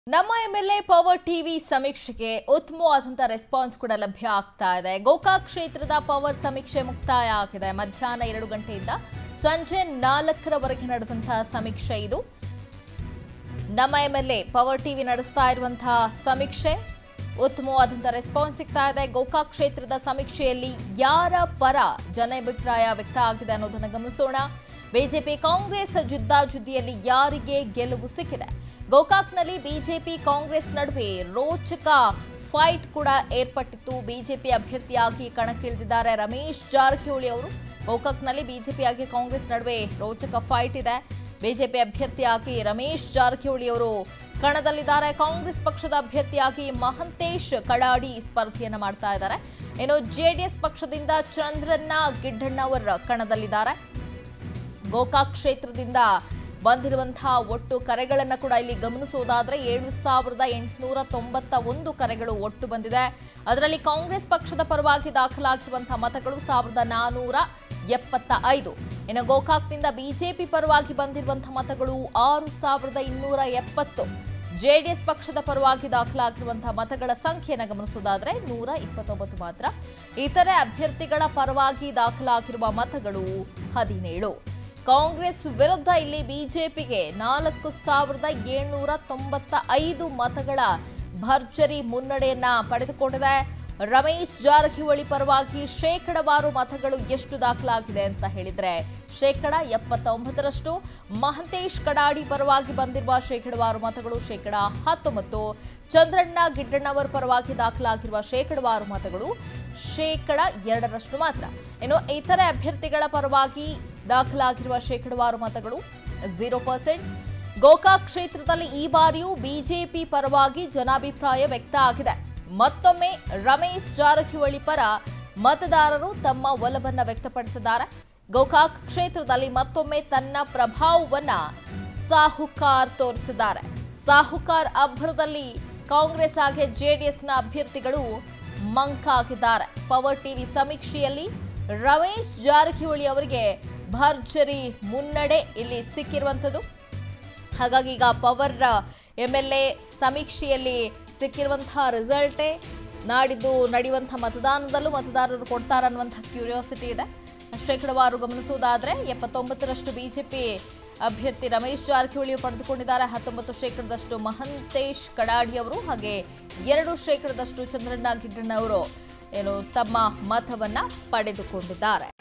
ನಮ್ಮ MLA power TV ಸಮೀಕ್ಷೆಗೆ ಉತ್ತಮವಾದಂತಹ ರೆಸ್ಪಾನ್ಸ್ ಕೂಡ ಲಭ್ಯ ಆಗ್ತಾ ಇದೆ ಗೋಕಾಕ್ ಕ್ಷೇತ್ರದ ಪವರ್ ಸಮೀಕ್ಷೆ ಮುಕ್ತಾಯ ಆಗಿದೆ ಮಧ್ಯಾಹ್ನ ಎರಡು ಗಂಟೆಯಿಂದ ಸಂಜೆ ನಾಲ್ಕರವರೆಗೆ ನಡೆದಂತಹ ಸಮೀಕ್ಷೆ ಇದು ನಮ್ಮ ಎಂಎಲ್ಎ ಪವರ್ ಟಿವಿ ನಡೆಸ್ತಾ ಇರುವಂತಹ ಸಮೀಕ್ಷೆ ಉತ್ತಮವಾದಂತಹ ರೆಸ್ಪಾನ್ಸ್ ಸಿಗ್ತಾ ಇದೆ ಗೋಕಾಕ್ ಕ್ಷೇತ್ರದ ಸಮೀಕ್ಷೆಯಲ್ಲಿ ಯಾರ ಪರ ಜನಾಭಿಪ್ರಾಯ ವ್ಯಕ್ತ ಆಗಿದೆ ಅನ್ನೋದನ್ನು ಗಮನಿಸೋಣ ಬಿಜೆಪಿ ಕಾಂಗ್ರೆಸ್ ಜಿದ್ದಾಜಿದ್ದಿಯಲ್ಲಿ ಯಾರಿಗೆ ಗೆಲುವು ಸಿಕ್ಕಿದೆ ಗೋಕಾಕ್ನಲ್ಲಿ ಬಿಜೆಪಿ ಕಾಂಗ್ರೆಸ್ ನಡುವೆ ರೋಚಕ ಫೈಟ್ ಕೂಡ ಏರ್ಪಟ್ಟಿತ್ತು ಬಿಜೆಪಿ ಅಭ್ಯರ್ಥಿಯಾಗಿ ಕಣಕ್ಕಿಳಿದಿದ್ದಾರೆ ರಮೇಶ್ ಜಾರಕಿಹೊಳಿ ಅವರು ಗೋಕಾಕ್ನಲ್ಲಿ ಬಿಜೆಪಿಯಾಗಿ ಕಾಂಗ್ರೆಸ್ ನಡುವೆ ರೋಚಕ ಫೈಟ್ ಇದೆ ಬಿಜೆಪಿ ಅಭ್ಯರ್ಥಿಯಾಗಿ ರಮೇಶ್ ಜಾರಕಿಹೊಳಿ ಅವರು ಕಣದಲ್ಲಿದ್ದಾರೆ ಕಾಂಗ್ರೆಸ್ ಪಕ್ಷದ ಅಭ್ಯರ್ಥಿಯಾಗಿ ಮಹಂತೇಶ್ ಕಡಾಡಿ ಸ್ಪರ್ಧೆಯನ್ನ ಮಾಡ್ತಾ ಇದ್ದಾರೆ ಇನ್ನು ಜೆಡಿಎಸ್ ಪಕ್ಷದಿಂದ ಚಂದ್ರಣ್ಣ ಗಿಡ್ಡಣ್ಣವರ್ ಕಣದಲ್ಲಿದ್ದಾರೆ ಗೋಕಾಕ್ ಕ್ಷೇತ್ರದಿಂದ ಬಂದಿರುವಂತಹ ಒಟ್ಟು ಕರೆಗಳನ್ನು ಕೂಡ ಇಲ್ಲಿ ಗಮನಿಸುವುದಾದ್ರೆ ಏಳು ಸಾವಿರದ ಎಂಟುನೂರ ತೊಂಬತ್ತ ಒಂದು ಕರೆಗಳು ಒಟ್ಟು ಬಂದಿದೆ ಅದರಲ್ಲಿ ಕಾಂಗ್ರೆಸ್ ಪಕ್ಷದ ಪರವಾಗಿ ದಾಖಲಾಗಿರುವಂತಹ ಮತಗಳು ಸಾವಿರದ ನಾನೂರ ಎಪ್ಪತ್ತ ಐದು ಇನ್ನು ಗೋಕಾಕ್ನಿಂದ ಬಿಜೆಪಿ ಪರವಾಗಿ ಬಂದಿರುವಂತಹ ಮತಗಳು ಆರು ಸಾವಿರದ ಇನ್ನೂರ ಎಪ್ಪತ್ತು ಜೆಡಿಎಸ್ ಪಕ್ಷದ ಪರವಾಗಿ ದಾಖಲಾಗಿರುವಂತಹ ಮತಗಳ ಸಂಖ್ಯೆಯನ್ನು ಗಮನಿಸುವುದಾದ್ರೆ ನೂರ ಇಪ್ಪತ್ತೊಂಬತ್ತು ಮಾತ್ರ ಇತರೆ ಅಭ್ಯರ್ಥಿಗಳ ಪರವಾಗಿ ದಾಖಲಾಗಿರುವ ಮತಗಳು ಹದಿನೇಳು ಕಾಂಗ್ರೆಸ್ ವಿರುದ್ಧ ಇಲ್ಲಿ ಬಿಜೆಪಿಗೆ ನಾಲ್ಕು ಸಾವಿರದ ಏಳ್ನೂರ ತೊಂಬತ್ತ ಐದು ಮತಗಳ ಭರ್ಜರಿ ಮುನ್ನಡೆಯನ್ನ ಪಡೆದುಕೊಂಡಿದೆ ರಮೇಶ್ ಜಾರಕಿಹೊಳಿ ಪರವಾಗಿ ಶೇಕಡವಾರು ಮತಗಳು ಎಷ್ಟು ದಾಖಲಾಗಿದೆ ಅಂತ ಹೇಳಿದ್ರೆ ಶೇಕಡ ಎಪ್ಪತ್ತೊಂಬತ್ತರಷ್ಟು ಮಹಂತೇಶ್ ಕಡಾಡಿ ಪರವಾಗಿ ಬಂದಿರುವ ಶೇಕಡವಾರು ಮತಗಳು ಶೇಕಡ ಹತ್ತೊಂಬತ್ತು ಚಂದ್ರಣ್ಣ ಗಿಡ್ಡಣ್ಣವರ ಪರವಾಗಿ ದಾಖಲಾಗಿರುವ ಶೇಕಡವಾರು ಮತಗಳು ಶೇಕಡ ಎರಡರಷ್ಟು ಮಾತ್ರ ಇನ್ನು ಇತರೆ ಅಭ್ಯರ್ಥಿಗಳ ಪರವಾಗಿ ದಾಖಲಾಗಿರುವ ಶೇಕಡವಾರು ಮತಗಳು ಝೀರೋ ಪರ್ಸೆಂಟ್ ಗೋಕಾಕ್ ಕ್ಷೇತ್ರದಲ್ಲಿ ಈ ಬಾರಿಯೂ ಬಿಜೆಪಿ ಪರವಾಗಿ ಜನಾಭಿಪ್ರಾಯ ವ್ಯಕ್ತ ಆಗಿದೆ ಮತ್ತೊಮ್ಮೆ ರಮೇಶ್ ಜಾರಕಿಹೊಳಿ ಪರ ಮತದಾರರು ತಮ್ಮ ಒಲವನ್ನ ವ್ಯಕ್ತಪಡಿಸಿದ್ದಾರೆ ಗೋಕಾಕ್ ಕ್ಷೇತ್ರದಲ್ಲಿ ಮತ್ತೊಮ್ಮೆ ತನ್ನ ಪ್ರಭಾವವನ್ನ ಸಾಹುಕಾರ್ ತೋರಿಸಿದ್ದಾರೆ ಸಾಹುಕಾರ್ ಅಬ್ಬರದಲ್ಲಿ ಕಾಂಗ್ರೆಸ್ ಹಾಗೆ ಜೆಡಿಎಸ್ನ ಅಭ್ಯರ್ಥಿಗಳು ಮಂಕಾಗಿದ್ದಾರೆ ಪವರ್ ಟಿವಿ ಸಮೀಕ್ಷೆಯಲ್ಲಿ ರಮೇಶ್ ಜಾರಕಿಹೊಳಿ ಅವರಿಗೆ ಭರ್ಜರಿ ಮುನ್ನಡೆ ಇಲ್ಲಿ ಸಿಕ್ಕಿರುವಂಥದ್ದು ಹಾಗಾಗಿ ಈಗ ಪವರ್ ಎಮ್ ಎಲ್ ಎ ಸಮೀಕ್ಷೆಯಲ್ಲಿ ಸಿಕ್ಕಿರುವಂತಹ ರಿಸಲ್ಟೇ ನಾಡಿದ್ದು ನಡೆಯುವಂತಹ ಮತದಾನದಲ್ಲೂ ಮತದಾರರು ಕೊಡ್ತಾರನ್ನುವಂಥ ಕ್ಯೂರಿಯಾಸಿಟಿ ಇದೆ ಶೇಕಡವಾರು ಗಮನಿಸುವುದಾದ್ರೆ ಎಪ್ಪತ್ತೊಂಬತ್ತರಷ್ಟು ಬಿಜೆಪಿ ಅಭ್ಯರ್ಥಿ ರಮೇಶ್ ಜಾರಕಿಹೊಳಿ ಪಡೆದುಕೊಂಡಿದ್ದಾರೆ ಹತ್ತೊಂಬತ್ತು ಶೇಕಡದಷ್ಟು ಮಹಂತೇಶ್ ಕಡಾಡಿ ಅವರು ಹಾಗೆ ಎರಡು ಶೇಕಡದಷ್ಟು ಚಂದ್ರಣ್ಣ ಗಿಡ್ಡಣ್ಣ ಅವರು ಏನು ತಮ್ಮ ಮತವನ್ನ ಪಡೆದುಕೊಂಡಿದ್ದಾರೆ